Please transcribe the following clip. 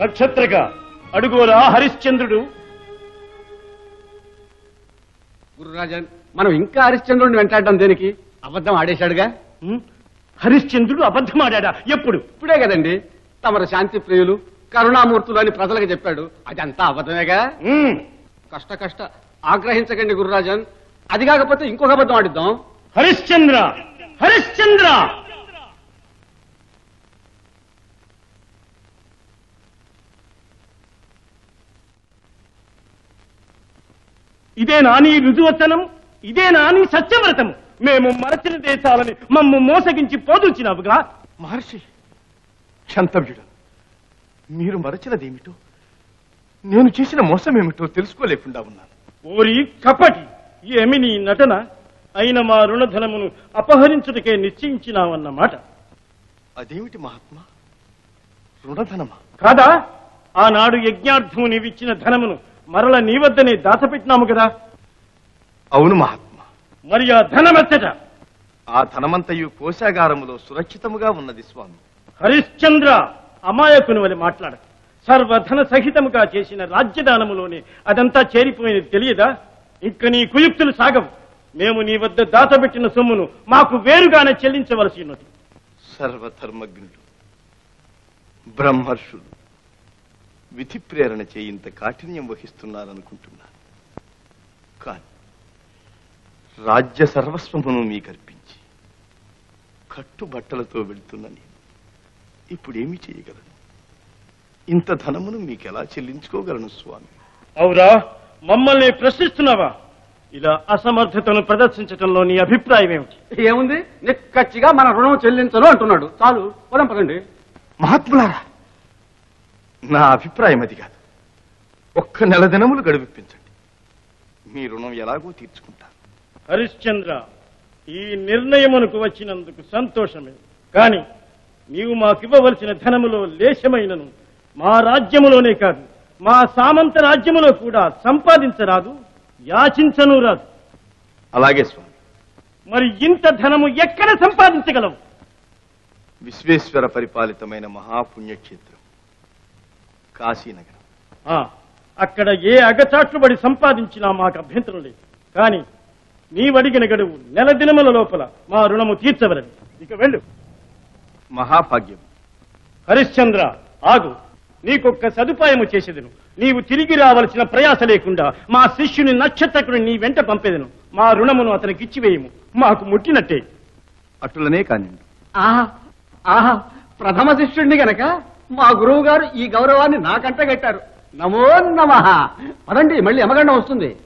నక్షత్రక అడుగోరా హరిశ్చంద్రుడు గురురాజన్ మనం ఇంకా హరిశ్చంద్రుడిని వెంటాడడం దేనికి అబద్ధం ఆడేశాడుగా ఉం? హరిశ్చంద్రుడు అబద్ధమాడా ఎప్పుడు ఇప్పుడే కదండి తమరు శాంతి ప్రియులు కరుణామూర్తులు అని ప్రజలకు చెప్పాడు అదంతా అబద్ధమేగా ఉం. కష్ట కష్ట ఆగ్రహించకండి గురురాజన్ అది కాకపోతే ఇంకొక అబద్ధం ఆడిద్దాం హరిశ్చంద్ర హరిశ్చంద్ర ఇదే నాని రుజువచనం ఇదే నాని సత్యవ్రతము మేము మరచిన దేశాలని మమ్ము మోసగించి పోదూచినావుగా మహర్షి క్షంతవ్యుడు మీరు మరచినదేమిటో నేను చేసిన మోసం ఏమిటో తెలుసుకోలేకుండా ఉన్నాను ఓరి కపటి ఏమి నీ నటన అయిన మా రుణధనమును అపహరించుటకే నిశ్చయించినావన్నమాట అదేమిటి మహాత్మా రుణధనమా కాదా ఆనాడు యజ్ఞార్థము నీవిచ్చిన ధనమును మరల నీ వద్దనే దాచపెట్టినాము కదా అవును మహాత్మా మరి ఆ ధనమెచ్చట ఆ ధనమంతయు కోశాగారములో సురక్షితముగా ఉన్నది స్వామి హరిశ్చంద్ర అమాయకుని వలి మాట్లాడ సర్వధన సహితముగా చేసిన రాజ్యదానములోనే అదంతా చేరిపోయినది తెలియదా ఇంక నీ కుయుక్తులు సాగవు మేము నీ వద్ద దాచబెట్టిన సొమ్మును మాకు వేరుగానే చెల్లించవలసి ఉన్నది సర్వధర్మజ్ఞులు బ్రహ్మర్షులు విధి ప్రేరణ చేయింత కాఠిన్యం వహిస్తున్నారనుకుంటున్నాను కాని రాజ్య సర్వస్వమును మీకర్పించి కట్టుబట్టలతో వెళ్తున్న నేను ఇప్పుడేమి చేయగలను ఇంత ధనమును మీకెలా చెల్లించుకోగలను స్వామి అవురా మమ్మల్ని ప్రశ్నిస్తున్నావా ఇలా అసమర్థతను ప్రదర్శించటంలో నీ అభిప్రాయం ఏమిటి ఏముంది నిక్కచ్చిగా మన రుణం చెల్లించను అంటున్నాడు చాలు పొలం పదండి మహాత్ములారా నా అభిప్రాయం అది కాదు ఒక్క నెల దినములు గడువిప్పించండి మీ రుణం ఎలాగో తీర్చుకుంటాను హరిశ్చంద్ర ఈ నిర్ణయమునకు వచ్చినందుకు సంతోషమే కాని నీవు మాకివ్వవలసిన ధనములో లేశమైనను మా రాజ్యములోనే కాదు మా సామంత రాజ్యములో కూడా సంపాదించరాదు యాచించను రాదు అలాగే స్వామి మరి ఇంత ధనము ఎక్కడ సంపాదించగలవు విశ్వేశ్వర పరిపాలితమైన మహాపుణ్యక్షేత్రం కాశీనగరం ఆ, అక్కడ ఏ అగచాట్లుబడి సంపాదించినా మాకు అభ్యంతరం లేదు కాని నీవడిగిన గడువు నెల దినముల లోపల మా రుణము తీర్చవలని ఇక వెళ్ళు మహాభాగ్యం హరిశ్చంద్ర ఆగు నీకొక్క సదుపాయము చేసేదను నీవు తిరిగి రావలసిన ప్రయాస లేకుండా మా శిష్యుని నక్షత్రకుని నీ వెంట పంపేదను మా రుణమును అతనికి ఇచ్చివేయము మాకు ముట్టినట్టే అటులనే కాని ఆహా ఆహా ప్రథమ శిష్యుడిని గనక మా గురువు గారు ఈ గౌరవాన్ని నాకంట కట్టారు నమో నమ పదండి మళ్ళీ యమగండం వస్తుంది